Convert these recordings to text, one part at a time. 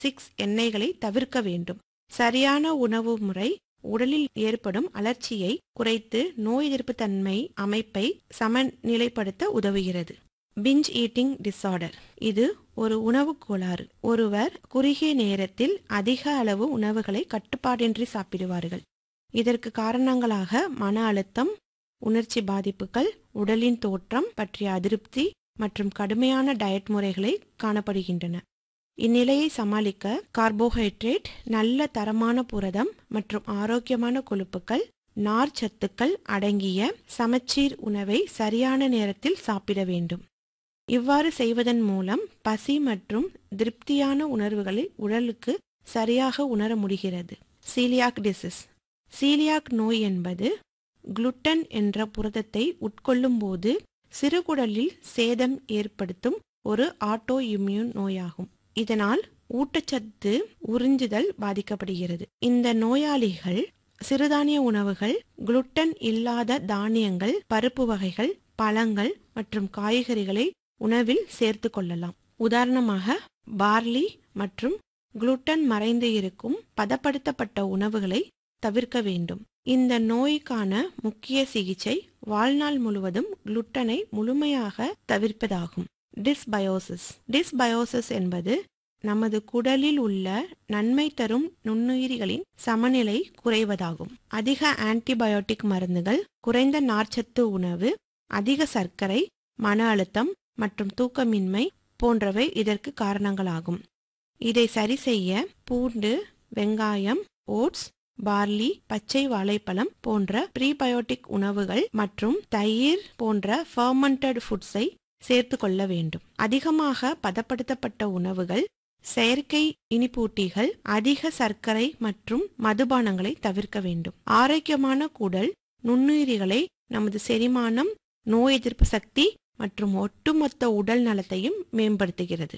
six எண்ணெய்களை தவிர்க்க வேண்டும் சரியான உணவு முறை உடலில் ஏற்படும் அலர்ச்சியை குறைத்து நோய் எதிர்ப்பு தன்மை அமைப்பை சமநிலைப்படுத்த உதவுகிறது பிஞ்ச் ஈட்டிங் டிஸார்டர் இது ஒரு உணவு கோளாறு ஒருவர் குறுகிய நேரத்தில் அதிக அளவு உணவுகளை கட்டுப்பாடின்றி சாப்பிடுவார்கள் இதற்கு காரணங்களாக மன அழுத்தம் உணர்ச்சி பாதிப்புகள் உடலின் தோற்றம் பற்றிய அதிருப்தி மற்றும் கடுமையான டயட் முறைகளை காணப்படுகின்றன இந்நிலையை சமாளிக்க கார்போஹைட்ரேட் நல்ல தரமான புரதம் மற்றும் ஆரோக்கியமான கொழுப்புகள் நார் சத்துக்கள் அடங்கிய சமச்சீர் உணவை சரியான நேரத்தில் சாப்பிட வேண்டும் இவ்வாறு செய்வதன் மூலம் பசி மற்றும் திருப்தியான உணர்வுகளை உடலுக்கு சரியாக உணர முடிகிறது சீலியாக் டிசீஸ் சீலியாக் நோய் என்பது குளுட்டன் என்ற புரதத்தை உட்கொள்ளும் போது சிறுகுடலில் சேதம் ஏற்படுத்தும் ஒரு ஆட்டோ இம்யூன் நோயாகும் இதனால் ஊட்டச்சத்து உறிஞ்சுதல் பாதிக்கப்படுகிறது இந்த நோயாளிகள் சிறுதானிய உணவுகள் குளுட்டன் இல்லாத தானியங்கள் பருப்பு வகைகள் பழங்கள் மற்றும் காய்கறிகளை உணவில் சேர்த்து கொள்ளலாம் உதாரணமாக பார்லி மற்றும் குளுட்டன் மறைந்து இருக்கும் பதப்படுத்தப்பட்ட உணவுகளை தவிர்க்க வேண்டும் இந்த நோய்க்கான முக்கிய சிகிச்சை வாழ்நாள் முழுவதும் குளுட்டனை முழுமையாக தவிர்ப்பதாகும் டிஸ்பயோசிஸ் டிஸ்பயோசிஸ் என்பது நமது குடலில் உள்ள நன்மை தரும் நுண்ணுயிரிகளின் சமநிலை குறைவதாகும் அதிக ஆன்டிபயோட்டிக் மருந்துகள் குறைந்த நார்ச்சத்து உணவு அதிக சர்க்கரை மன அழுத்தம் மற்றும் தூக்கமின்மை போன்றவை இதற்கு காரணங்களாகும் இதை சரி செய்ய பூண்டு வெங்காயம் ஓட்ஸ் பார்லி பச்சை வாழைப்பழம் போன்ற ப்ரீபயோட்டிக் உணவுகள் மற்றும் தயிர் போன்ற ஃபர்மெண்டட் ஃபுட்ஸை சேர்த்து கொள்ள வேண்டும் அதிகமாக பதப்படுத்தப்பட்ட உணவுகள் செயற்கை இனிப்பூட்டிகள் அதிக சர்க்கரை மற்றும் மதுபானங்களை தவிர்க்க வேண்டும் ஆரோக்கியமான குடல் நுண்ணுயிரிகளை நமது செரிமானம் நோய் எதிர்ப்பு சக்தி மற்றும் ஒட்டுமொத்த உடல் நலத்தையும் மேம்படுத்துகிறது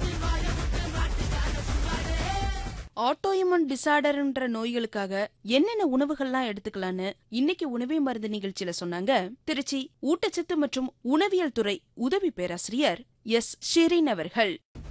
ஆட்டோஇமன் டிசார்டர்ன்ற நோய்களுக்காக என்னென்ன உணவுகள்லாம் எடுத்துக்கலான்னு இன்னைக்கு உணவே மருந்து நிகழ்ச்சியில சொன்னாங்க திருச்சி ஊட்டச்சத்து மற்றும் உணவியல் துறை உதவி பேராசிரியர் எஸ் ஷிரீன் அவர்கள்